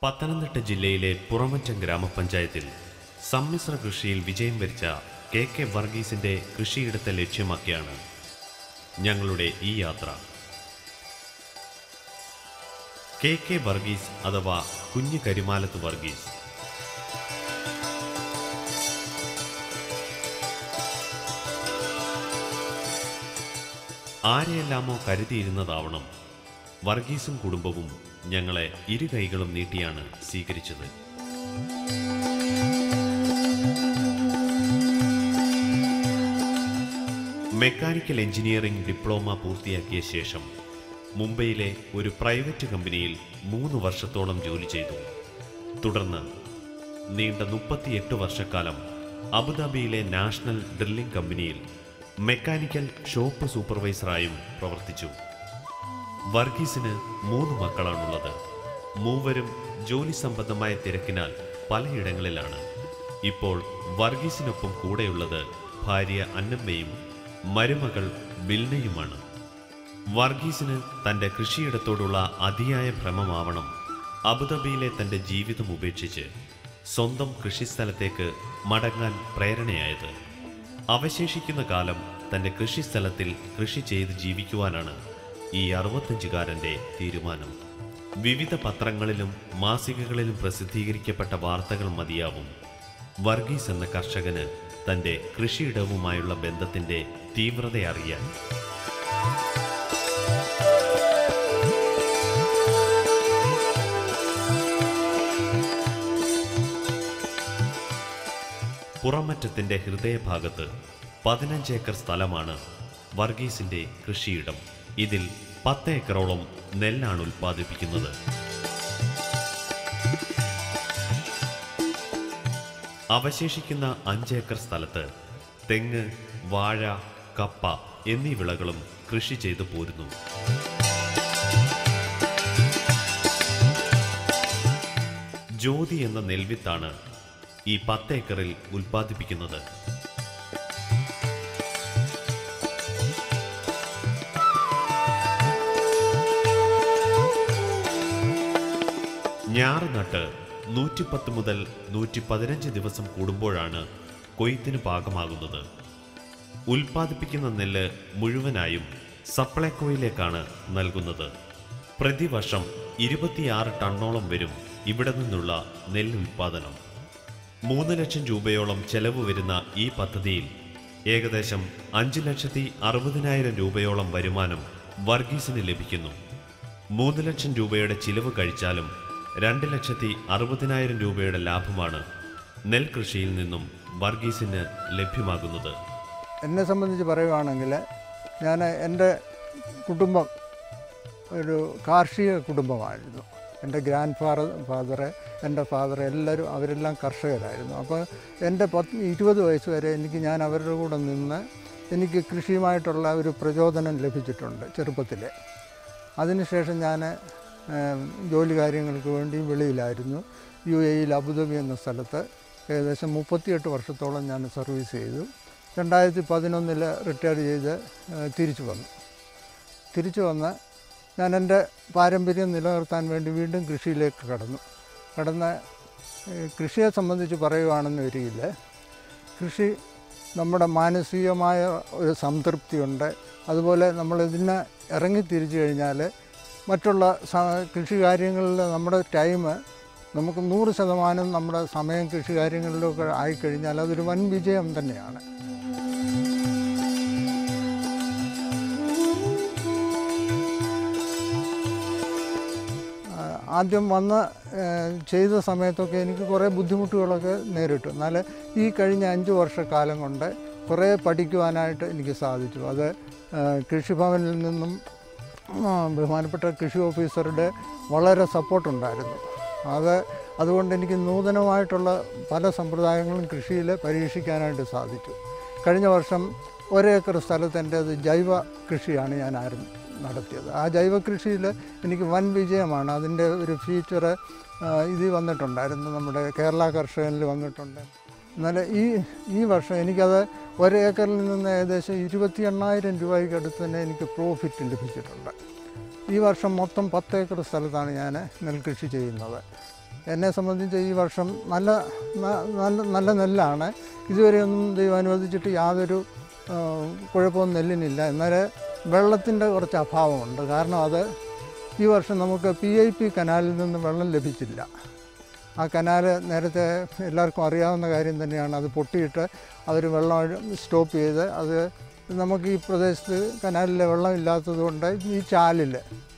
പത്തനംതിട്ട ജില്ലയിലെ പുറമറ്റം ഗ്രാമപഞ്ചായത്തിൽ സമ്മിശ്ര കൃഷിയിൽ വിജയം വരിച്ച കെ കെ വർഗീസിന്റെ കൃഷിയിടത്തെ ലക്ഷ്യമാക്കിയാണ് ഞങ്ങളുടെ ഈ യാത്ര കെ കെ വർഗീസ് അഥവാ കുഞ്ഞു കരിമാലത്ത് വർഗീസ് ആരെയെല്ലാമോ കരുതിയിരുന്നതാവണം വർഗീസും കുടുംബവും ഞങ്ങളെ ഇരു കൈകളും നീട്ടിയാണ് സ്വീകരിച്ചത് മെക്കാനിക്കൽ എഞ്ചിനീയറിംഗ് ഡിപ്ലോമ പൂർത്തിയാക്കിയ ശേഷം മുംബൈയിലെ ഒരു പ്രൈവറ്റ് കമ്പനിയിൽ മൂന്ന് വർഷത്തോളം ജോലി ചെയ്തു തുടർന്ന് നീണ്ട മുപ്പത്തിയെട്ട് വർഷക്കാലം അബുദാബിയിലെ നാഷണൽ ഡ്രില്ലിംഗ് കമ്പനിയിൽ മെക്കാനിക്കൽ ഷോപ്പ് സൂപ്പർവൈസറായും പ്രവർത്തിച്ചു വർഗീസിന് മൂന്ന് മക്കളാണുള്ളത് മൂവരും ജോലി സംബന്ധമായ തിരക്കിനാൽ പലയിടങ്ങളിലാണ് ഇപ്പോൾ വർഗീസിനൊപ്പം കൂടെയുള്ളത് ഭാര്യ അന്നമ്മയും മരുമകൾ ബിൽനയുമാണ് വർഗീസിന് തന്റെ കൃഷിയിടത്തോടുള്ള അതിയായ ഭ്രമമാവണം അബുദാബിയിലെ തന്റെ ജീവിതം ഉപേക്ഷിച്ച് സ്വന്തം കൃഷിസ്ഥലത്തേക്ക് മടങ്ങാൻ പ്രേരണയായത് അവശേഷിക്കുന്ന കാലം തന്റെ കൃഷിസ്ഥലത്തിൽ കൃഷി ചെയ്ത് ജീവിക്കുവാനാണ് ഈ അറുപത്തഞ്ചുകാരന്റെ തീരുമാനം വിവിധ പത്രങ്ങളിലും മാസികകളിലും പ്രസിദ്ധീകരിക്കപ്പെട്ട വാർത്തകൾ മതിയാവും വർഗീസ് എന്ന കർഷകന് തന്റെ കൃഷിയിടവുമായുള്ള ബന്ധത്തിന്റെ തീവ്രത അറിയാൻ പുറമറ്റത്തിന്റെ ഹൃദയഭാഗത്ത് പതിനഞ്ച് ഏക്കർ സ്ഥലമാണ് വർഗീസിന്റെ കൃഷിയിടം ഇതിൽ പത്ത് ഏക്കറോളം നെല്ലാണ് ഉൽപ്പാദിപ്പിക്കുന്നത് അവശേഷിക്കുന്ന അഞ്ച് ഏക്കർ സ്ഥലത്ത് തെങ്ങ് വാഴ കപ്പ എന്നീ വിളകളും കൃഷി ചെയ്തു പോരുന്നു ജ്യോതി എന്ന നെൽവിത്താണ് ഈ പത്ത് ഏക്കറിൽ ഉൽപ്പാദിപ്പിക്കുന്നത് ഞാറ് നട്ട് നൂറ്റിപ്പത്ത് മുതൽ നൂറ്റി പതിനഞ്ച് ദിവസം കൂടുമ്പോഴാണ് കൊയ്ത്തിന് പാകമാകുന്നത് ഉൽപ്പാദിപ്പിക്കുന്ന നെല്ല് മുഴുവനായും സപ്ലൈകോയിലേക്കാണ് നൽകുന്നത് പ്രതിവർഷം ഇരുപത്തിയാറ് ടണ്ണോളം വരും ഇവിടെ നിന്നുള്ള നെല്ല് ഉൽപ്പാദനം മൂന്ന് ലക്ഷം രൂപയോളം ചെലവ് വരുന്ന ഈ പദ്ധതിയിൽ ഏകദേശം അഞ്ച് ലക്ഷത്തി അറുപതിനായിരം രൂപയോളം വരുമാനം വർഗീസിന് ലഭിക്കുന്നു മൂന്ന് ലക്ഷം രൂപയുടെ ചിലവ് കഴിച്ചാലും രണ്ട് ലക്ഷത്തി അറുപതിനായിരം രൂപയുടെ ലാഭമാണ് നെൽകൃഷിയിൽ നിന്നും വർഗീസിന് ലഭ്യമാകുന്നത് എന്നെ സംബന്ധിച്ച് പറയുവാണെങ്കിൽ ഞാൻ എൻ്റെ കുടുംബം ഒരു കാർഷിക കുടുംബമായിരുന്നു എൻ്റെ ഗ്രാൻഡ് ഫാദർ ഫാദർ എൻ്റെ ഫാദർ എല്ലാവരും അവരെല്ലാം കർഷകരായിരുന്നു അപ്പോൾ എൻ്റെ പത്ത് ഇരുപത് വയസ്സ് വരെ എനിക്ക് ഞാൻ അവരുടെ കൂടെ നിന്ന് എനിക്ക് കൃഷിയുമായിട്ടുള്ള ഒരു പ്രചോദനം ലഭിച്ചിട്ടുണ്ട് ചെറുപ്പത്തിൽ അതിനുശേഷം ഞാൻ ജോലി കാര്യങ്ങൾക്ക് വേണ്ടി വെളിയിലായിരുന്നു യു എയിൽ അബുദാബി എന്ന സ്ഥലത്ത് ഏകദേശം മുപ്പത്തിയെട്ട് വർഷത്തോളം ഞാൻ സർവീസ് ചെയ്തു രണ്ടായിരത്തി പതിനൊന്നിൽ റിട്ടയർ ചെയ്ത് ഏഹ്, തിരിച്ചു വന്നു തിരിച്ചു വന്ന് ഞാൻ എൻ്റെ പാരമ്പര്യം നിലനിർത്താൻ വേണ്ടി വീണ്ടും കൃഷിയിലേക്ക് കടന്നു കടന്ന് ഏഹ്, കൃഷിയെ സംബന്ധിച്ച് പറയുവാണെന്ന് വരികില്ല കൃഷി നമ്മുടെ മാനസികമായ ഒരു സംതൃപ്തിയുണ്ട് അതുപോലെ നമ്മളിതിന് ഇറങ്ങി തിരിച്ചു കഴിഞ്ഞാൽ മറ്റുള്ള സ- കൃഷി കാര്യങ്ങളിൽ നമ്മുടെ ടൈം നമുക്ക് നൂറ് ശതമാനം നമ്മുടെ സമയം കൃഷി കാര്യങ്ങളിലൊക്കെ ആയിക്കഴിഞ്ഞാൽ അതൊരു വൻ വിജയം തന്നെയാണ് ആ, ആദ്യം വന്ന് ഏഹ്, ചെയ്ത സമയത്തൊക്കെ എനിക്ക് കുറേ ബുദ്ധിമുട്ടുകളൊക്കെ നേരിട്ടു എന്നാൽ ഈ കഴിഞ്ഞ അഞ്ച് വർഷക്കാലം കൊണ്ട് കുറേ പഠിക്കുവാനായിട്ട് എനിക്ക് സാധിച്ചു അത് ഏഹ്, കൃഷിഭവനിൽ നിന്നും ആ, ബഹുമാനപ്പെട്ട കൃഷി ഓഫീസറുടെ വളരെ സപ്പോർട്ടുണ്ടായിരുന്നു അത് അതുകൊണ്ട് എനിക്ക് നൂതനമായിട്ടുള്ള പല സമ്പ്രദായങ്ങളും കൃഷിയിൽ പരീക്ഷിക്കാനായിട്ട് സാധിച്ചു കഴിഞ്ഞ വർഷം ഒരേക്കർ സ്ഥലത്ത് എൻ്റെ അത് ജൈവ കൃഷിയാണ് ഞാൻ ആരും നടത്തിയത് ആ ജൈവ കൃഷിയിൽ എനിക്ക് വൻ വിജയമാണ് അതിൻ്റെ ഒരു ഫീച്ചർ ഇത് വന്നിട്ടുണ്ടായിരുന്നു നമ്മുടെ കേരള കർഷകനിൽ വന്നിട്ടുണ്ട് എന്നാൽ ഈ ഈ വർഷം എനിക്കത് ഒരേക്കറിൽ നിന്ന് ഏകദേശം ഇരുപത്തി എണ്ണായിരം രൂപയ്ക്ക് അടുത്ത് തന്നെ എനിക്ക് പ്രോഫിറ്റ് ലഭിച്ചിട്ടുണ്ട് ഈ വർഷം മൊത്തം പത്ത് ഏക്കർ സ്ഥലത്താണ് ഞാൻ നെൽകൃഷി ചെയ്യുന്നത് എന്നെ സംബന്ധിച്ച് ഈ വർഷം നല്ല ന- നല്ല നല്ല നെല്ലാണ് ഇതുവരെ ഒന്നും ദൈവം അനുവദിച്ചിട്ട് യാതൊരു ആ, കുഴപ്പവും നെല്ലിനില്ല എന്നാൽ വെള്ളത്തിൻ്റെ കുറച്ച് അഭാവമുണ്ട് കാരണം അത് ഈ വർഷം നമുക്ക് പി ഐ പി കനാലിൽ നിന്ന് വെള്ളം ലഭിച്ചില്ല ആ കനാൽ നേരത്തെ എല്ലാവർക്കും അറിയാവുന്ന കാര്യം തന്നെയാണ് അത് പൊട്ടിയിട്ട് അവർ വെള്ളം സ്റ്റോപ്പ് ചെയ്ത് അത് നമുക്ക് ഈ പ്രദേശത്ത് കനാലിലെ വെള്ളം ഇല്ലാത്തത് കൊണ്ട് ഈ ചാലിൽ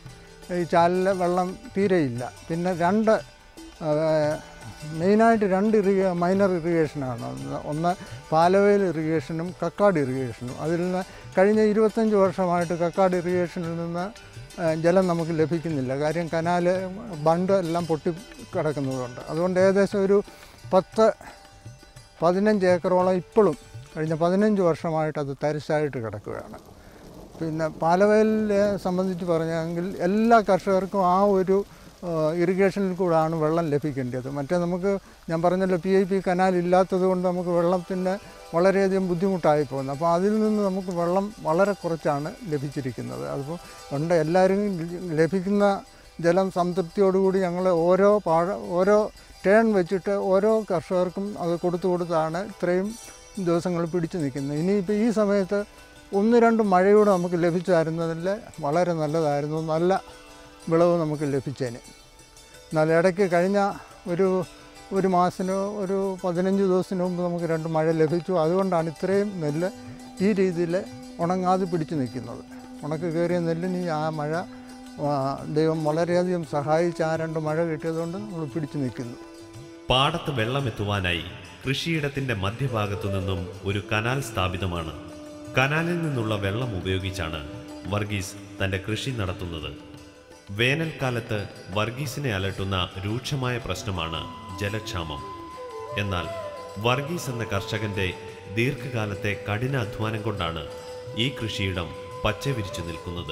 ഈ ചാലിലെ വെള്ളം തീരെയില്ല പിന്നെ രണ്ട് ആ, മെയിനായിട്ട് രണ്ട് ഇറിഗ മൈനർ ഇറിഗേഷനാണ് ഒന്ന് ഒന്ന് പാലവയൽ ഇറിഗേഷനും കക്കാട് ഇറിഗേഷനും അതിൽ നിന്ന് കഴിഞ്ഞ ഇരുപത്തഞ്ച് വർഷമായിട്ട് കക്കാട് ഇറിഗേഷനിൽ നിന്ന് ആ, ജലം നമുക്ക് ലഭിക്കുന്നില്ല കാര്യം കനാല് ബണ്ട് എല്ലാം പൊട്ടി കിടക്കുന്നതുകൊണ്ട് അതുകൊണ്ട് ഏകദേശം ഒരു പത്ത് പതിനഞ്ച് ഏക്കറോളം ഇപ്പോഴും കഴിഞ്ഞ പതിനഞ്ച് വർഷമായിട്ട് അത് തരിശായിട്ട് കിടക്കുകയാണ് പിന്നെ പാലവയലിനെ സംബന്ധിച്ച് പറഞ്ഞെങ്കിൽ എല്ലാ കർഷകർക്കും ആ ഒരു ആ, ഇറിഗേഷനിൽ കൂടാണ് വെള്ളം ലഭിക്കേണ്ടത് മറ്റേ നമുക്ക് ഞാൻ പറഞ്ഞല്ലോ പി ഐ പി കനാൽ ഇല്ലാത്തത് കൊണ്ട് നമുക്ക് വെള്ളത്തിന് വളരെയധികം ബുദ്ധിമുട്ടായി പോകുന്നത് അപ്പോൾ അതിൽ നിന്ന് നമുക്ക് വെള്ളം വളരെ കുറച്ചാണ് ലഭിച്ചിരിക്കുന്നത് അതിപ്പോൾ ഉണ്ട് എല്ലാവരും ലഭിക്കുന്ന ജലം സംതൃപ്തിയോടുകൂടി ഞങ്ങൾ ഓരോ പാഴ ഓരോ ടേൺ വെച്ചിട്ട് ഓരോ കർഷകർക്കും അത് കൊടുത്തു കൊടുത്താണ് ഇത്രയും ദിവസങ്ങൾ പിടിച്ചു നിൽക്കുന്നത് ഇനിയിപ്പോൾ ഈ സമയത്ത് ഒന്ന് രണ്ട് മഴയൂടെ നമുക്ക് ലഭിച്ചായിരുന്നതിൽ വളരെ നല്ലതായിരുന്നു നല്ല വിളവ് നമുക്ക് ലഭിച്ചേനെ എന്നാൽ ഇടയ്ക്ക് കഴിഞ്ഞ ഒരു ഒരു മാസത്തിനോ ഒരു പതിനഞ്ച് ദിവസത്തിന് മുമ്പ് നമുക്ക് രണ്ട് മഴ ലഭിച്ചു അതുകൊണ്ടാണ് ഇത്രയും നെല്ല് ഈ രീതിയിൽ ഉണങ്ങാതെ പിടിച്ചു നിൽക്കുന്നത് ഉണക്ക് കയറിയ നെല്ലിന് ഈ ആ മഴ ആ, ദൈവം വളരെയധികം സഹായിച്ച് ആ രണ്ട് മഴ കിട്ടിയതുകൊണ്ട് നമ്മൾ പിടിച്ചു നിൽക്കുന്നു പാടത്ത് വെള്ളമെത്തുവാനായി കൃഷിയിടത്തിന്റെ മധ്യഭാഗത്തു നിന്നും ഒരു കനാൽ സ്ഥാപിതമാണ് കനാലിൽ നിന്നുള്ള വെള്ളം ഉപയോഗിച്ചാണ് വർഗീസ് തന്റെ കൃഷി നടത്തുന്നത് വേനൽക്കാലത്ത് വർഗീസിനെ അലട്ടുന്ന രൂക്ഷമായ പ്രശ്നമാണ് ജലക്ഷാമം എന്നാൽ വർഗീസ് എന്ന കർഷകന്റെ ദീർഘകാലത്തെ കഠിന അധ്വാനം കൊണ്ടാണ് ഈ കൃഷിയിടം പച്ചവിരിച്ചു നിൽക്കുന്നത്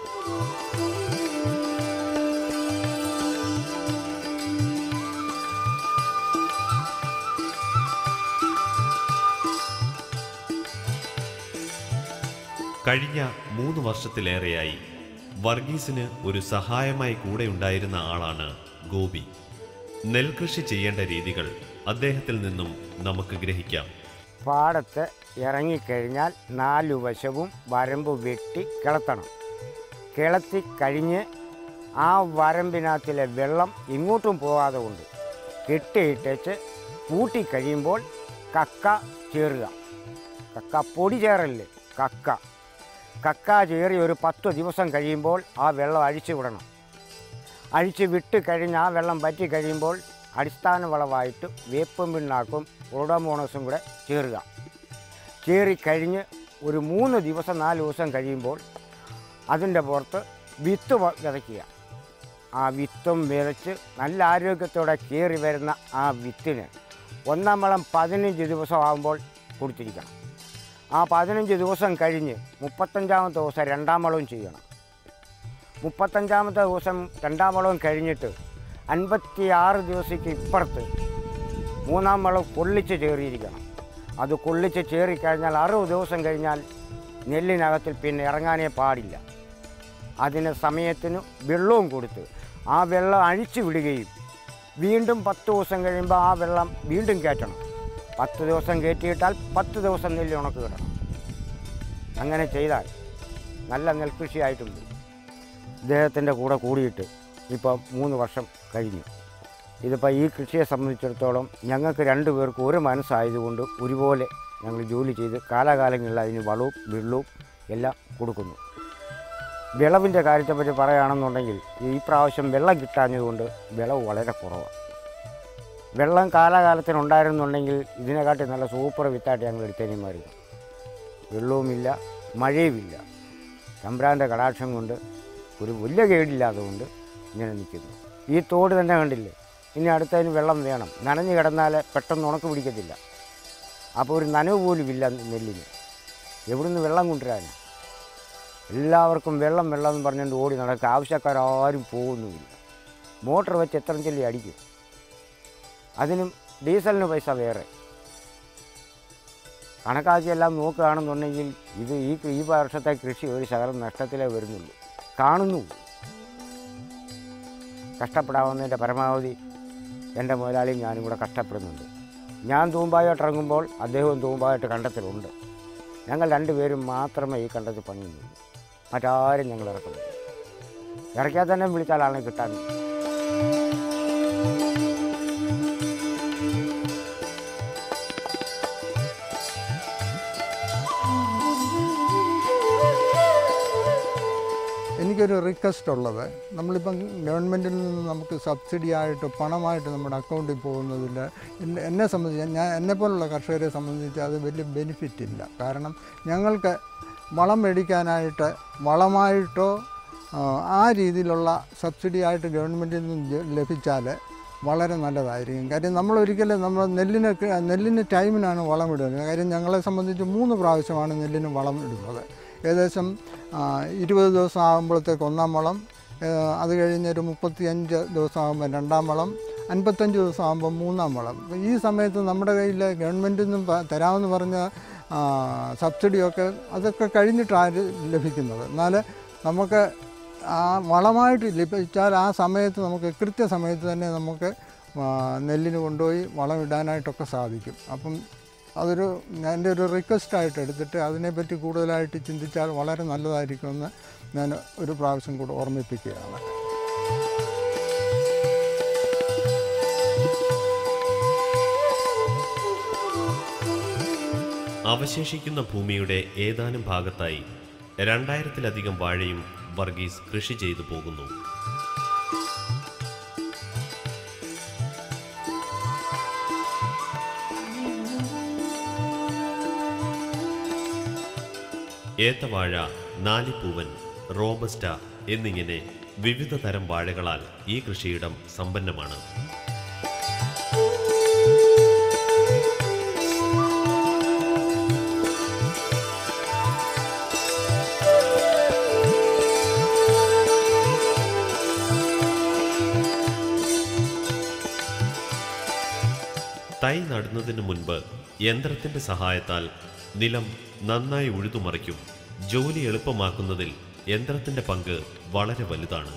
കഴിഞ്ഞ മൂന്ന് വർഷത്തിലേറെയായി വർഗീസിന് ഒരു സഹായമായി കൂടെ ഉണ്ടായിരുന്ന ആളാണ് ഗോപി നെൽകൃഷി ചെയ്യേണ്ട രീതികൾ അദ്ദേഹത്തിൽ നിന്നും നമുക്ക് ഗ്രഹിക്കാം പാടത്ത് ഇറങ്ങിക്കഴിഞ്ഞാൽ നാലു വശവും വരമ്പ് വെട്ടി കിളത്തണം കിളത്തി കഴിഞ്ഞ് ആ വരമ്പിനകത്തിലെ വെള്ളം ഇങ്ങോട്ടും പോകാതെ കൊണ്ട് കെട്ടിയിട്ടേച്ച് കൂട്ടിക്കഴിയുമ്പോൾ കക്ക ചേറുക കക്ക പൊടി ചേറല്ലേ കക്ക കക്ക ചേറി ഒരു പത്ത് ദിവസം കഴിയുമ്പോൾ ആ വെള്ളം അഴിച്ചു വിടണം അഴിച്ച് വിട്ട് കഴിഞ്ഞ് ആ വെള്ളം വറ്റി കഴിയുമ്പോൾ അടിസ്ഥാന വളമായിട്ട് വേപ്പും പിണ്ണാക്കും ഉടമോണസും കൂടെ ചേറുക ചേറി കഴിഞ്ഞ് ഒരു മൂന്ന് ദിവസം നാല് ദിവസം കഴിയുമ്പോൾ അതിൻ്റെ പുറത്ത് വിത്ത് വ- വിതയ്ക്കുക ആ വിത്തും വിതച്ച് നല്ല ആരോഗ്യത്തോടെ കയറി വരുന്ന ആ വിത്തിന് ഒന്നാം വളം പതിനഞ്ച് ദിവസം ആകുമ്പോൾ കൊടുത്തിരിക്കണം ആ പതിനഞ്ച് ദിവസം കഴിഞ്ഞ് മുപ്പത്തഞ്ചാമത്തെ ദിവസം രണ്ടാം വളവും ചെയ്യണം മുപ്പത്തഞ്ചാമത്തെ ദിവസം രണ്ടാം വളവും കഴിഞ്ഞിട്ട് അൻപത്തി ആറ് ദിവസത്തേക്ക് ഇപ്പുറത്ത് മൂന്നാം വളം കൊള്ളിച്ച് ചേറിയിരിക്കണം അത് കൊള്ളിച്ച് ചേറിക്കഴിഞ്ഞാൽ അറുപത് ദിവസം കഴിഞ്ഞാൽ നെല്ലിനകത്തിൽ പിന്നെ ഇറങ്ങാനേ പാടില്ല അതിന് സമയത്തിന് വെള്ളവും കൊടുത്ത് ആ വെള്ളം അഴിച്ചു വിടുകയും വീണ്ടും പത്ത് ദിവസം കഴിയുമ്പോൾ ആ വെള്ളം വീണ്ടും കയറ്റണം പത്ത് ദിവസം കയറ്റിയിട്ടാൽ പത്ത് ദിവസം നെല്ല് ഉണക്ക് കിടണം അങ്ങനെ ചെയ്താൽ നല്ല നെൽകൃഷിയായിട്ടുണ്ട് ഇദ്ദേഹത്തിൻ്റെ കൂടെ കൂടിയിട്ട് ഇപ്പം മൂന്ന് വർഷം കഴിഞ്ഞു ഇതിപ്പോൾ ഈ കൃഷിയെ സംബന്ധിച്ചിടത്തോളം ഞങ്ങൾക്ക് രണ്ടു പേർക്ക് ഒരു മനസ്സായതുകൊണ്ട് ഒരുപോലെ ഞങ്ങൾ ജോലി ചെയ്ത് കാലാകാലങ്ങളിൽ അതിന് വളവും വെള്ളവും എല്ലാം കൊടുക്കുന്നു വിളവിൻ്റെ കാര്യത്തെപ്പറ്റി പറയുകയാണെന്നുണ്ടെങ്കിൽ ഈ പ്രാവശ്യം വെള്ളം കിട്ടാഞ്ഞതുകൊണ്ട് വിളവ് വളരെ കുറവാണ് വെള്ളം കാലാകാലത്തിന് ഉണ്ടായിരുന്നുണ്ടെങ്കിൽ ഇതിനെക്കാട്ടി നല്ല സൂപ്പർ വിത്തായിട്ട് ഞങ്ങൾ എടുത്തേനിമായിരുന്നു വെള്ളവുമില്ല മഴയുമില്ല തമ്പ്രാൻ്റെ കടാക്ഷം കൊണ്ട് ഒരു വലിയ കേടില്ലാത്തതുകൊണ്ട് ഇങ്ങനെ നിൽക്കുന്നു ഈ തോട് തന്നെ കണ്ടില്ലേ ഇനി അടുത്തതിന് വെള്ളം വേണം നനഞ്ഞു കിടന്നാൽ പെട്ടെന്ന് ഉണക്ക് പിടിക്കത്തില്ല അപ്പോൾ ഒരു നനവ് പോലും ഇല്ല നെല്ലിന് എവിടുന്ന് വെള്ളം കൊണ്ടുവരാൻ എല്ലാവർക്കും വെള്ളം വെള്ളം എന്ന് പറഞ്ഞുകൊണ്ട് ഓടി നടക്കുക ആവശ്യക്കാരും പോകുന്നുമില്ല മോട്ടർ വെച്ച് എത്ര ചെല്ലി അടിക്കും അതിനും ഡീസലിന് പൈസ വേറെ കണക്കാക്കിയെല്ലാം നോക്കുകയാണെന്നുണ്ടെങ്കിൽ ഇത് ഈ ഈ വർഷത്തെ കൃഷി ഒരു ശകലം നഷ്ടത്തിലേ വരുന്നുള്ളൂ കാണുന്നു കഷ്ടപ്പെടാവുന്നതിൻ്റെ പരമാവധി എൻ്റെ മുതലാളിയും ഞാനും കൂടെ കഷ്ടപ്പെടുന്നുണ്ട് ഞാൻ തൂമ്പായിട്ട് ഇറങ്ങുമ്പോൾ അദ്ദേഹവും തൂമ്പായിട്ട് കണ്ടത്തിലുണ്ട് ഞങ്ങൾ രണ്ടുപേരും മാത്രമേ ഈ കണ്ടത്തിൽ പണിയുന്നുള്ളൂ മറ്റാരും ഞങ്ങൾ ഇറക്കുന്നില്ല ഇറക്കിയാൽ തന്നെ വിളിച്ചാൽ ആളെ കിട്ടാൻ എനിക്കൊരു റിക്വസ്റ്റ് ഉള്ളത് നമ്മളിപ്പം ഗവൺമെൻറ്റിൽ നിന്ന് നമുക്ക് സബ്സിഡി ആയിട്ട് പണമായിട്ട് നമ്മുടെ അക്കൗണ്ടിൽ പോകുന്നതിൽ എന്നെ- എന്നെ സംബന്ധിച്ച് ഞാൻ എന്നെപ്പോലുള്ള കർഷകരെ സംബന്ധിച്ച് അത് വലിയ ബെനിഫിറ്റ് ഇല്ല കാരണം ഞങ്ങൾക്ക് വളം മേടിക്കാനായിട്ട് വളമായിട്ടോ ആ, ആ രീതിയിലുള്ള സബ്സിഡി ആയിട്ട് ഗവൺമെൻറ്റിൽ നിന്ന് ജ- ലഭിച്ചാൽ വളരെ നല്ലതായിരിക്കും കാര്യം നമ്മൾ ഒരിക്കലും നമ്മൾ നെല്ലിന് ക- നെല്ലിന് ടൈമിനാണ് വളം ഇടുന്നത് കാര്യം ഞങ്ങളെ സംബന്ധിച്ച് മൂന്ന് പ്രാവശ്യമാണ് നെല്ലിന് വളം ഇടുന്നത് ഏകദേശം ആ, ഇരുപത് ദിവസം ആകുമ്പോഴത്തേക്ക് ഒന്നാം വളം ഏ, അത് കഴിഞ്ഞൊരു മുപ്പത്തി അഞ്ച് ദിവസം ആകുമ്പോൾ രണ്ടാം വളം അൻപത്തഞ്ച് ദിവസം ആകുമ്പോൾ മൂന്നാം വളം അപ്പോൾ ഈ സമയത്ത് നമ്മുടെ കയ്യിൽ ഗവൺമെൻറ്റിൽ നിന്നും പ- തരാമെന്ന് പറഞ്ഞ ആ, സബ്സിഡിയൊക്കെ അതൊക്കെ കഴിഞ്ഞിട്ടാണ് ലഭിക്കുന്നത് എന്നാൽ നമുക്ക് ആ വളമായിട്ട് ലഭിച്ചാൽ ആ സമയത്ത് നമുക്ക് കൃത്യസമയത്ത് തന്നെ നമുക്ക് ആ, നെല്ലിന് കൊണ്ടുപോയി വളം ഇടാനായിട്ടൊക്കെ സാധിക്കും അപ്പം അതൊരു എൻ്റെ ഒരു റിക്വസ്റ്റായിട്ട് എടുത്തിട്ട് അതിനെപ്പറ്റി കൂടുതലായിട്ട് ചിന്തിച്ചാൽ വളരെ നല്ലതായിരിക്കുമെന്ന് ഞാൻ ഒരു പ്രാവശ്യം കൂടെ ഓർമ്മിപ്പിക്കുകയാണ് അവശേഷിക്കുന്ന ഭൂമിയുടെ ഏതാനും ഭാഗത്തായി രണ്ടായിരത്തിലധികം വാഴയും വർഗീസ് കൃഷി ചെയ്തു പോകുന്നു ഏത്തവാഴ നാലിപ്പൂവൻ റോബസ്റ്റ എന്നിങ്ങനെ വിവിധ തരം വാഴകളാൽ ഈ കൃഷിയിടം സമ്പന്നമാണ് തൈ നടുന്നതിന് മുൻപ് യന്ത്രത്തിന്റെ സഹായത്താൽ നിലം നന്നായി ഉഴുതുമറിക്കും ജോലി എളുപ്പമാക്കുന്നതിൽ യന്ത്രത്തിന്റെ പങ്ക് വളരെ വലുതാണ്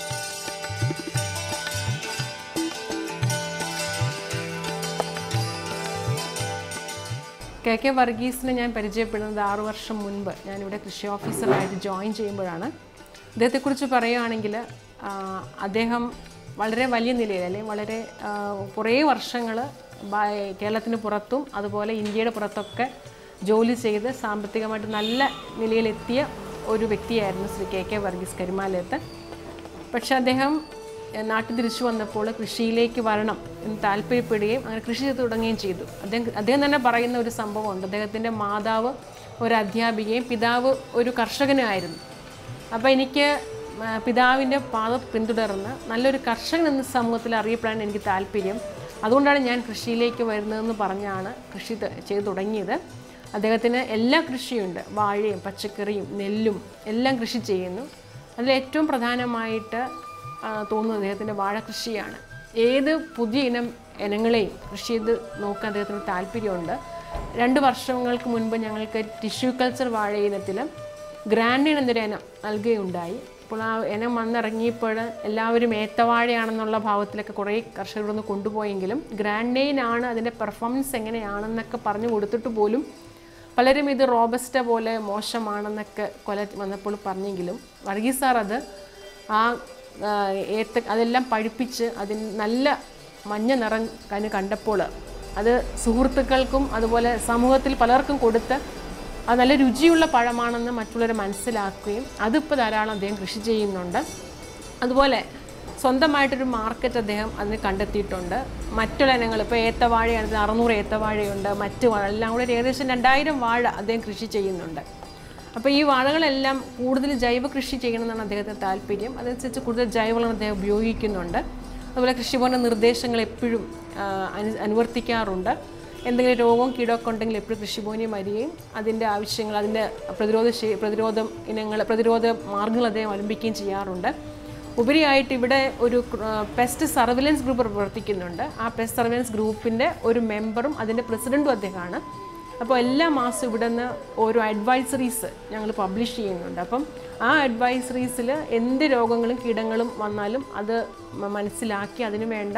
കെ കെ വർഗീസിനെ ഞാൻ പരിചയപ്പെടുന്നത് ആറു വർഷം മുൻപ് ഞാനിവിടെ കൃഷി ഓഫീസറായിട്ട് ജോയിൻ ചെയ്യുമ്പോഴാണ് അദ്ദേഹത്തെക്കുറിച്ച് പറയുകയാണെങ്കിൽ ആ, അദ്ദേഹം വളരെ വലിയ നിലയിൽ അല്ലെങ്കിൽ വളരെ ആ, കുറേ വർഷങ്ങൾ കേരളത്തിന് പുറത്തും അതുപോലെ ഇന്ത്യയുടെ പുറത്തൊക്കെ ജോലി ചെയ്ത് സാമ്പത്തികമായിട്ട് നല്ല നിലയിലെത്തിയ ഒരു വ്യക്തിയായിരുന്നു ശ്രീ കെ കെ വർഗീസ് കരിമാലയത്ത് പക്ഷെ അദ്ദേഹം എഹ്, നാട്ടിൽ തിരിച്ചു വന്നപ്പോൾ കൃഷിയിലേക്ക് വരണം എന്ന് താല്പര്യപ്പെടുകയും അങ്ങനെ കൃഷി ചെയ്ത് തുടങ്ങുകയും ചെയ്തു അദ്ദേഹം അദ്ദേഹം തന്നെ പറയുന്ന ഒരു സംഭവമുണ്ട് അദ്ദേഹത്തിൻ്റെ മാതാവ് ഒരു അധ്യാപികയും പിതാവ് ഒരു കർഷകനുമായിരുന്നു അപ്പോൾ എനിക്ക് ആ, പിതാവിൻ്റെ പാത പിന്തുടർന്ന് നല്ലൊരു കർഷകൻ എന്ന സമൂഹത്തിൽ അറിയപ്പെടാൻ എനിക്ക് താല്പര്യം അതുകൊണ്ടാണ് ഞാൻ കൃഷിയിലേക്ക് വരുന്നതെന്ന് പറഞ്ഞാണ് കൃഷി ത- ചെയ്തു തുടങ്ങിയത് അദ്ദേഹത്തിന് എല്ലാ കൃഷിയുണ്ട് വാഴയും പച്ചക്കറിയും നെല്ലും എല്ലാം കൃഷി ചെയ്യുന്നു അതിൽ ഏറ്റവും പ്രധാനമായിട്ട് ആ, തോന്നുന്നത് അദ്ദേഹത്തിൻ്റെ വാഴ കൃഷിയാണ് ഏത് പുതിയ ഇനം ഇനങ്ങളെയും കൃഷി ചെയ്ത് നോക്കാൻ അദ്ദേഹത്തിന് താല്പര്യമുണ്ട് രണ്ട് വർഷങ്ങൾക്ക് മുൻപ് ഞങ്ങൾക്ക് ടിഷ്യൂ കൾച്ചർ വാഴ ഇനത്തിൽ ഗ്രാൻഡിൻ എന്നൊരു ഇനം നൽകുകയുണ്ടായി അപ്പോൾ ആ ഇനം വന്നിറങ്ങിയപ്പോൾ എല്ലാവരും ഏത്തവാഴയാണെന്നുള്ള ഭാവത്തിലൊക്കെ കുറേ കർഷകരൊന്ന് കൊണ്ടുപോയെങ്കിലും ഗ്രാൻഡെയിൻ ആണ് അതിൻ്റെ പെർഫോമൻസ് എങ്ങനെയാണെന്നൊക്കെ പറഞ്ഞു കൊടുത്തിട്ട് പോലും പലരും ഇത് റോബസ്റ്റ പോലെ മോശമാണെന്നൊക്കെ കൊല വന്നപ്പോൾ പറഞ്ഞെങ്കിലും വർഗീസ് സാർ അത് ആ ആ, ഏത്ത അതെല്ലാം പഴുപ്പിച്ച് അതിന് നല്ല മഞ്ഞ നിറം കന് കണ്ടപ്പോൾ അത് സുഹൃത്തുക്കൾക്കും അതുപോലെ സമൂഹത്തിൽ പലർക്കും കൊടുത്ത് അത് നല്ല രുചിയുള്ള പഴമാണെന്ന് മറ്റുള്ളവർ മനസ്സിലാക്കുകയും അതിപ്പോൾ ധാരാളം അദ്ദേഹം കൃഷി ചെയ്യുന്നുണ്ട് അതുപോലെ സ്വന്തമായിട്ടൊരു മാർക്കറ്റ് അദ്ദേഹം അതിന് കണ്ടെത്തിയിട്ടുണ്ട് മറ്റുള്ള ഇനങ്ങൾ ഇപ്പോൾ ഏത്തവാഴയാണ് അറുന്നൂറ് ഏത്തവാഴയുണ്ട് മറ്റ് വാഴ എല്ലാം കൂടെ ഒരു ഏകദേശം രണ്ടായിരം വാഴ അദ്ദേഹം കൃഷി ചെയ്യുന്നുണ്ട് അപ്പോൾ ഈ വാഴകളെല്ലാം കൂടുതൽ ജൈവ കൃഷി ചെയ്യണമെന്നാണ് അദ്ദേഹത്തിന് താല്പര്യം അതനുസരിച്ച് കൂടുതൽ ജൈവവളം അദ്ദേഹം ഉപയോഗിക്കുന്നുണ്ട് അതുപോലെ കൃഷിഭവന നിർദ്ദേശങ്ങൾ എപ്പോഴും ആ, അനു അനുവർത്തിക്കാറുണ്ട് എന്തെങ്കിലും രോഗവും കീടമൊക്കെ ഉണ്ടെങ്കിൽ എപ്പോഴും കൃഷിഭവനിൽ വരികയും അതിൻ്റെ ആവശ്യങ്ങൾ അതിൻ്റെ പ്രതിരോധ ശേ- പ്രതിരോധം ഇനങ്ങൾ പ്രതിരോധ മാർഗങ്ങൾ അദ്ദേഹം അവലംബിക്കുകയും ചെയ്യാറുണ്ട് ഉപരിയായിട്ട് ഇവിടെ ഒരു പെസ്റ്റ് സർവൈലൻസ് ഗ്രൂപ്പ് പ്രവർത്തിക്കുന്നുണ്ട് ആ പെസ്റ്റ് സർവൈലൻസ് ഗ്രൂപ്പിൻ്റെ ഒരു മെമ്പറും അതിൻ്റെ പ്രസിഡൻറ്റും അദ്ദേഹമാണ് അപ്പോൾ എല്ലാ മാസവും ഇവിടെ നിന്ന് ഓരോ അഡ്വൈസറീസ് ഞങ്ങൾ പബ്ലിഷ് ചെയ്യുന്നുണ്ട് അപ്പം ആ അഡ്വൈസറീസിൽ എന്ത് രോഗങ്ങളും കീടങ്ങളും വന്നാലും അത് മ- മനസ്സിലാക്കി അതിന് വേണ്ട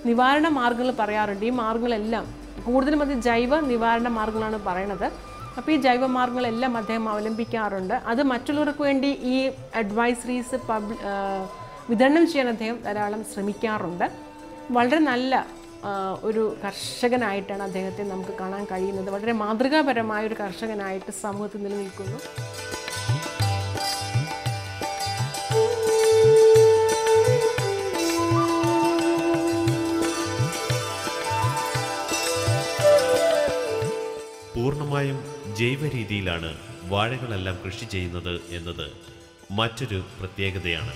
നിവാരണ മാർഗ്ഗങ്ങൾ പറയാറുണ്ട് ഈ മാർഗ്ഗങ്ങളെല്ലാം കൂടുതലും അത് ജൈവ നിവാരണ മാർഗ്ഗങ്ങളാണ് പറയണത് അപ്പോൾ ഈ ജൈവ മാർഗ്ഗങ്ങളെല്ലാം അദ്ദേഹം അവലംബിക്കാറുണ്ട് അത് മറ്റുള്ളവർക്ക് വേണ്ടി ഈ അഡ്വൈസറീസ് പബ്ലി വിതരണം ചെയ്യാൻ അദ്ദേഹം ധാരാളം ശ്രമിക്കാറുണ്ട് വളരെ നല്ല ആ, ഒരു കർഷകനായിട്ടാണ് അദ്ദേഹത്തെ നമുക്ക് കാണാൻ കഴിയുന്നത് വളരെ മാതൃകാപരമായ ഒരു കർഷകനായിട്ട് സമൂഹത്തിൽ നിലനിൽക്കുന്നു പൂർണ്ണമായും ജൈവ രീതിയിലാണ് വാഴകളെല്ലാം കൃഷി ചെയ്യുന്നത് എന്നത് മറ്റൊരു പ്രത്യേകതയാണ്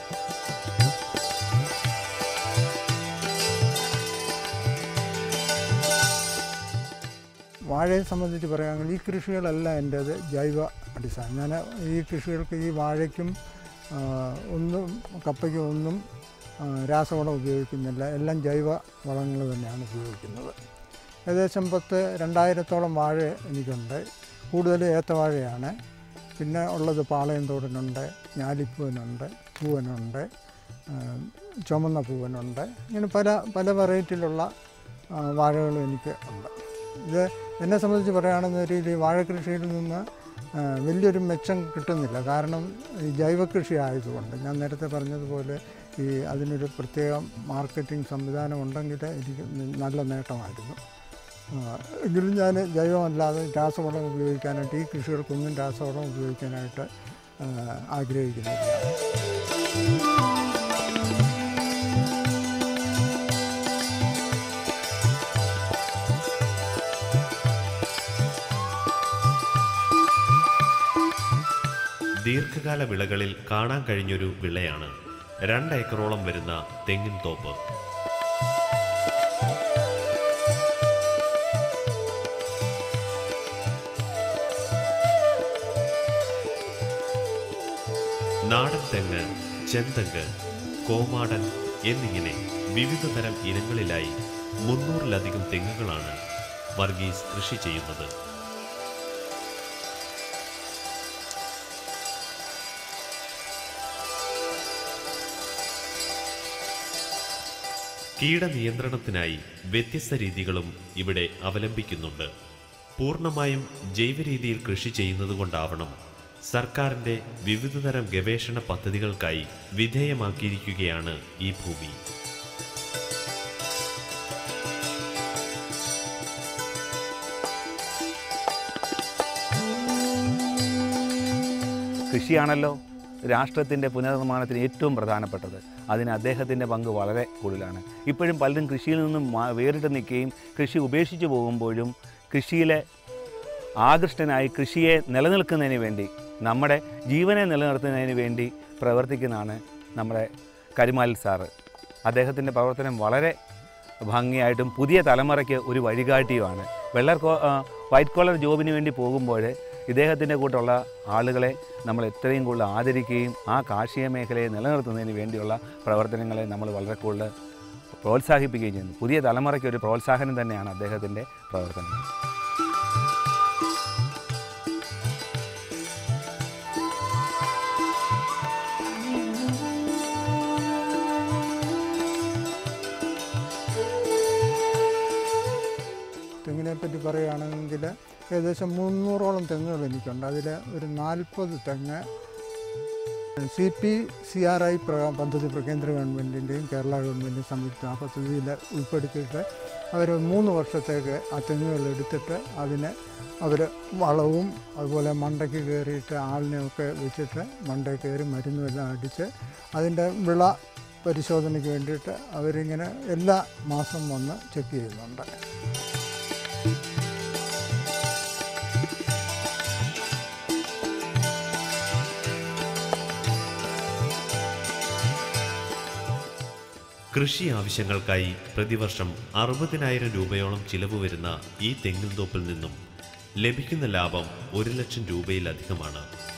വാഴയെ സംബന്ധിച്ച് പറയുകയാണെങ്കിൽ ഈ കൃഷികളെല്ലാം എൻ്റേത് ജൈവ അടിസ്ഥാനം ഞാൻ ഈ കൃഷികൾക്ക് ഈ വാഴയ്ക്കും ആ, ഒന്നും കപ്പയ്ക്കും ഒന്നും ആ, രാസവളം ഉപയോഗിക്കുന്നില്ല എല്ലാം ജൈവ വളങ്ങൾ തന്നെയാണ് ഉപയോഗിക്കുന്നത് ഏകദേശം പത്ത് രണ്ടായിരത്തോളം വാഴ എനിക്കുണ്ട് കൂടുതൽ ഏത്തവാഴയാണ് പിന്നെ ഉള്ളത് പാളയം തോടനുണ്ട് ഞാലിപ്പൂവനുണ്ട് പൂവനുണ്ട് ആ, ചുമന്ന പൂവനുണ്ട് ഇങ്ങനെ പല പല വെറൈറ്റിയിലുള്ള ആ, വാഴകളും എനിക്ക് ഉണ്ട് ഇത് എന്നെ സംബന്ധിച്ച് പറയുകയാണെന്നൊരു ഈ വാഴക്കൃഷിയിൽ നിന്ന് ആ, വലിയൊരു മെച്ചം കിട്ടുന്നില്ല കാരണം ഈ ജൈവ കൃഷി ആയതുകൊണ്ട് ഞാൻ നേരത്തെ പറഞ്ഞതുപോലെ ഈ അതിനൊരു പ്രത്യേക മാർക്കറ്റിംഗ് സംവിധാനം ഉണ്ടെങ്കിൽ എനിക്ക് നല്ല നേട്ടമായിരുന്നു ആ, എങ്കിലും ഞാൻ ജൈവമല്ലാതെ രാസവളം ഉപയോഗിക്കാനായിട്ട് ഈ കൃഷികൾക്കൊന്നും രാസവളം ഉപയോഗിക്കാനായിട്ട് ആ, ആഗ്രഹിക്കുന്നില്ല ദീർഘകാല വിളകളിൽ കാണാൻ കഴിഞ്ഞൊരു വിളയാണ് രണ്ടേക്കറോളം വരുന്ന തെങ്ങിൻ തോപ്പ് നാടൻ തെങ്ങ് ചെന്തെങ്ങ് കോമാടൻ എന്നിങ്ങനെ വിവിധ തരം ഇനങ്ങളിലായി മുന്നൂറിലധികം തെങ്ങുകളാണ് വർഗീസ് കൃഷി ചെയ്യുന്നത് കീടനിയന്ത്രണത്തിനായി വ്യത്യസ്ത രീതികളും ഇവിടെ അവലംബിക്കുന്നുണ്ട് പൂർണ്ണമായും ജൈവരീതിയിൽ കൃഷി ചെയ്യുന്നതുകൊണ്ടാവണം സർക്കാരിൻ്റെ വിവിധതരം ഗവേഷണ പദ്ധതികൾക്കായി വിധേയമാക്കിയിരിക്കുകയാണ് ഈ ഭൂമി കൃഷിയാണല്ലോ രാഷ്ട്രത്തിൻ്റെ പുനർനിർമ്മാണത്തിന് ഏറ്റവും പ്രധാനപ്പെട്ടത് അതിന് അദ്ദേഹത്തിൻ്റെ പങ്ക് വളരെ കൂടുതലാണ് ഇപ്പോഴും പലരും കൃഷിയിൽ നിന്നും മാ- വേറിട്ട് നിൽക്കുകയും കൃഷി ഉപേക്ഷിച്ച് പോകുമ്പോഴും കൃഷിയിലെ ആകൃഷ്ടനായി കൃഷിയെ നിലനിൽക്കുന്നതിന് വേണ്ടി നമ്മുടെ ജീവനെ നിലനിർത്തുന്നതിന് വേണ്ടി പ്രവർത്തിക്കുന്നതാണ് നമ്മുടെ കരിമാലിൽ സാറ് അദ്ദേഹത്തിൻ്റെ പ്രവർത്തനം വളരെ ഭംഗിയായിട്ടും പുതിയ തലമുറയ്ക്ക് ഒരു വഴികാട്ടിയുമാണ് വെള്ളർ കോ ആ, വൈറ്റ് കോളർ ജോബിന് വേണ്ടി പോകുമ്പോൾ ഇദ്ദേഹത്തിൻ്റെ കൂട്ടുള്ള ആളുകളെ നമ്മൾ എത്രയും കൂടുതൽ ആദരിക്കുകയും ആ കാർഷിക മേഖലയെ നിലനിർത്തുന്നതിന് വേണ്ടിയുള്ള പ്രവർത്തനങ്ങളെ നമ്മൾ വളരെ കൂടുതൽ പ്രോത്സാഹിപ്പിക്കുകയും ചെയ്യുന്നു പുതിയ തലമുറയ്ക്ക് ഒരു പ്രോത്സാഹനം തന്നെയാണ് അദ്ദേഹത്തിൻ്റെ പ്രവർത്തനം തെങ്ങിനെ പറ്റി പറയുകയാണെങ്കിൽ ഏകദേശം മുന്നൂറോളം തെങ്ങുകൾ എനിക്കുണ്ട് അതിൽ ഒരു നാൽപ്പത് തെങ്ങ് C P C R I പദ്ധതി പ്ര- കേന്ദ്ര ഗവൺമെൻറ്റിൻ്റെയും കേരള ഗവൺമെൻറ്റിൻ്റെയും സംയുക്ത ആ പദ്ധതിയിൽ ഉൾപ്പെടുത്തിയിട്ട് അവർ മൂന്ന് വർഷത്തേക്ക് ആ തെങ്ങുകൾ എടുത്തിട്ട് അതിനെ അവർ വളവും അതുപോലെ മണ്ടയ്ക്ക് കയറിയിട്ട് ആളിനെയൊക്കെ വെച്ചിട്ട് മണ്ടയിൽ കയറി മരുന്നും എല്ലാം അടിച്ച് അതിൻ്റെ വിള പരിശോധനയ്ക്ക് വേണ്ടിയിട്ട് അവരിങ്ങനെ എല്ലാ മാസം വന്ന് ചെക്ക് ചെയ്യുന്നുണ്ട് കൃഷി ആവശ്യങ്ങൾക്കായി പ്രതിവർഷം അറുപതിനായിരം രൂപയോളം ചിലവ് വരുന്ന ഈ തെങ്ങിൻ തോപ്പിൽ നിന്നും ലഭിക്കുന്ന ലാഭം ഒരു ലക്ഷം രൂപയിലധികമാണ്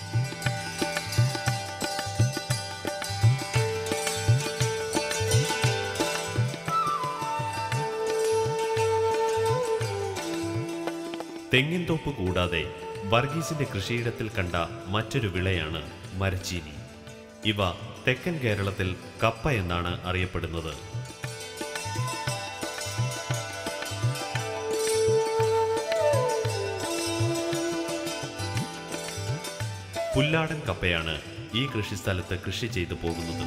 തെങ്ങിൻ തോപ്പ് കൂടാതെ വർഗീസിന്റെ കൃഷിയിടത്തിൽ കണ്ട മറ്റൊരു വിളയാണ് മരച്ചീനി ഇവ തെക്കൻ കേരളത്തിൽ കപ്പ എന്നാണ് അറിയപ്പെടുന്നത് പുല്ലാടൻ കപ്പയാണ് ഈ കൃഷിസ്ഥലത്ത് കൃഷി ചെയ്തു പോകുന്നത്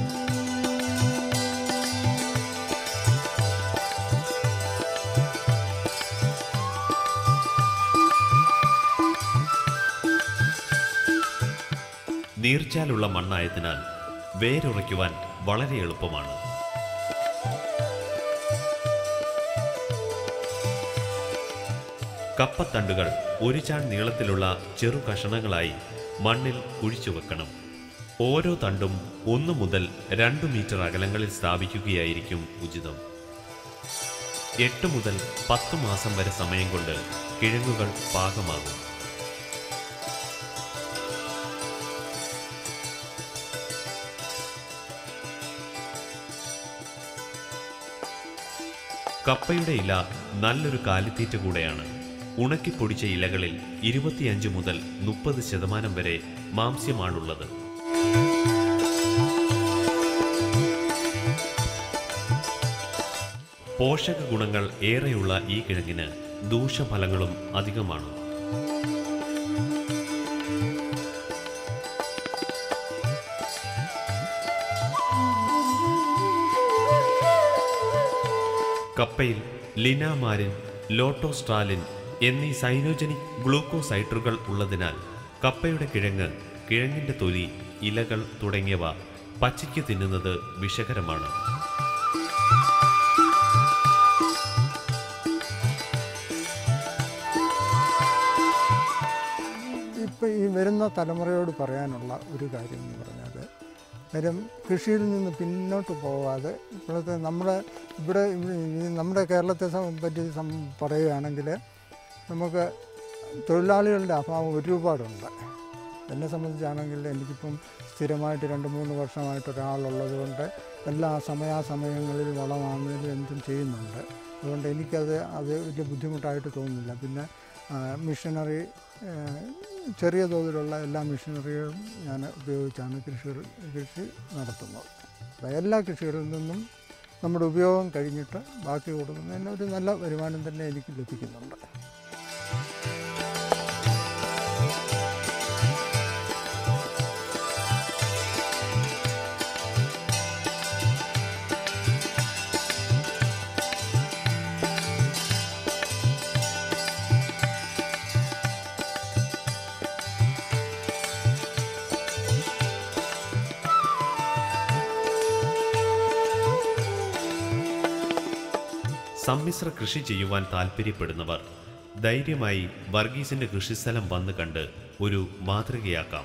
നീർച്ചാലുള്ള മണ്ണായതിനാൽ വേരുറയ്ക്കുവാൻ വളരെ എളുപ്പമാണ് കപ്പത്തണ്ടുകൾ ഒരു ചാൺ നീളത്തിലുള്ള ചെറു കഷണങ്ങളായി മണ്ണിൽ കുഴിച്ചു വെക്കണം ഓരോ തണ്ടും ഒന്ന് മുതൽ രണ്ട് മീറ്റർ അകലങ്ങളിൽ സ്ഥാപിക്കുകയായിരിക്കും ഉചിതം എട്ട് മുതൽ പത്ത് മാസം വരെ സമയം കൊണ്ട് കിഴങ്ങുകൾ പാകമാകും കപ്പയുടെ ഇല നല്ലൊരു കാലിത്തീറ്റ കൂടെയാണ് ഉണക്കിപ്പൊടിച്ച ഇലകളിൽ ഇരുപത്തിയഞ്ച് മുതൽ മുപ്പത് ശതമാനം വരെ മാംസ്യമാണുള്ളത് പോഷക ഗുണങ്ങൾ ഏറെയുള്ള ഈ കിഴങ്ങിന് ദൂഷ്യഫലങ്ങളും അധികമാണ് കപ്പയിൽ ലിനാമാരിൻ ലോട്ടോസ്ട്രാലിൻ എന്നീ സൈനോജനിക് ഗ്ലൂക്കോസൈഡറുകൾ ഉള്ളതിനാൽ കപ്പയുടെ കിഴങ്ങ് കിഴങ്ങിന്റെ തൊലി ഇലകൾ തുടങ്ങിയവ പച്ചയ്ക്ക് തിന്നുന്നത് വിഷകരമാണ് ഇപ്പം ഈ വരുന്ന തലമുറയോട് പറയാനുള്ള ഒരു കാര്യം എന്ന് പറഞ്ഞാൽ കാര്യം കൃഷിയിൽ നിന്ന് പിന്നോട്ട് പോകാതെ ഇപ്പോഴത്തെ നമ്മുടെ ഇവിടെ ഈ നമ്മുടെ കേരളത്തെ സം- പറ്റി സം- പറയുകയാണെങ്കിൽ നമുക്ക് തൊഴിലാളികളുടെ അഭാവം ഒരുപാടുണ്ട് എന്നെ സംബന്ധിച്ചാണെങ്കിൽ എനിക്കിപ്പം സ്ഥിരമായിട്ട് രണ്ട് മൂന്ന് വർഷമായിട്ട് ഒരാളുള്ളത് കൊണ്ട് എല്ലാ സമയാസമയങ്ങളിൽ വളമാകുന്നതിലും എന്തും ചെയ്യുന്നുണ്ട് അതുകൊണ്ട് എനിക്കത് അത് വലിയ ബുദ്ധിമുട്ടായിട്ട് തോന്നുന്നില്ല പിന്നെ ആ, മിഷനറി ആ, ചെറിയ തോതിലുള്ള എല്ലാ മിഷനറികളും ഞാൻ ഉപയോഗിച്ചാണ് കൃഷി കൃഷി നടത്തുന്നത് അപ്പോൾ എല്ലാ കൃഷികളിൽ നിന്നും നമ്മുടെ ഉപയോഗം കഴിഞ്ഞിട്ട് ബാക്കി കൊടുക്കുന്നതിന് ഒരു നല്ല വരുമാനം തന്നെ എനിക്ക് ലഭിക്കുന്നുണ്ട് സമ്മിശ്ര കൃഷി ചെയ്യുവാൻ താൽപ്പര്യപ്പെടുന്നവർ ധൈര്യമായി വർഗീസിന്റെ കൃഷിസ്ഥലം വന്ന് കണ്ട് ഒരു മാതൃകയാക്കാം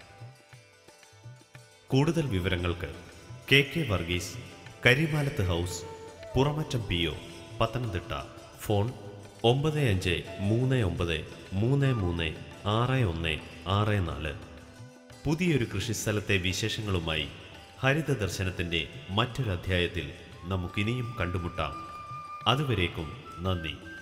കൂടുതൽ വിവരങ്ങൾക്ക് K K Varghese Karimalath house Puramattom P O Pathanamthitta phone ഒമ്പത് അഞ്ച് മൂന്ന് ഒമ്പത് മൂന്ന് മൂന്ന് ആറ് ഒന്ന് ആറ് നാല് പുതിയൊരു കൃഷിസ്ഥലത്തെ വിശേഷങ്ങളുമായി ഹരിത ദർശനത്തിൻ്റെ മറ്റൊരു അധ്യായത്തിൽ നമുക്കിനിയും കണ്ടുമുട്ടാം അതുവരേക്കും നന്ദി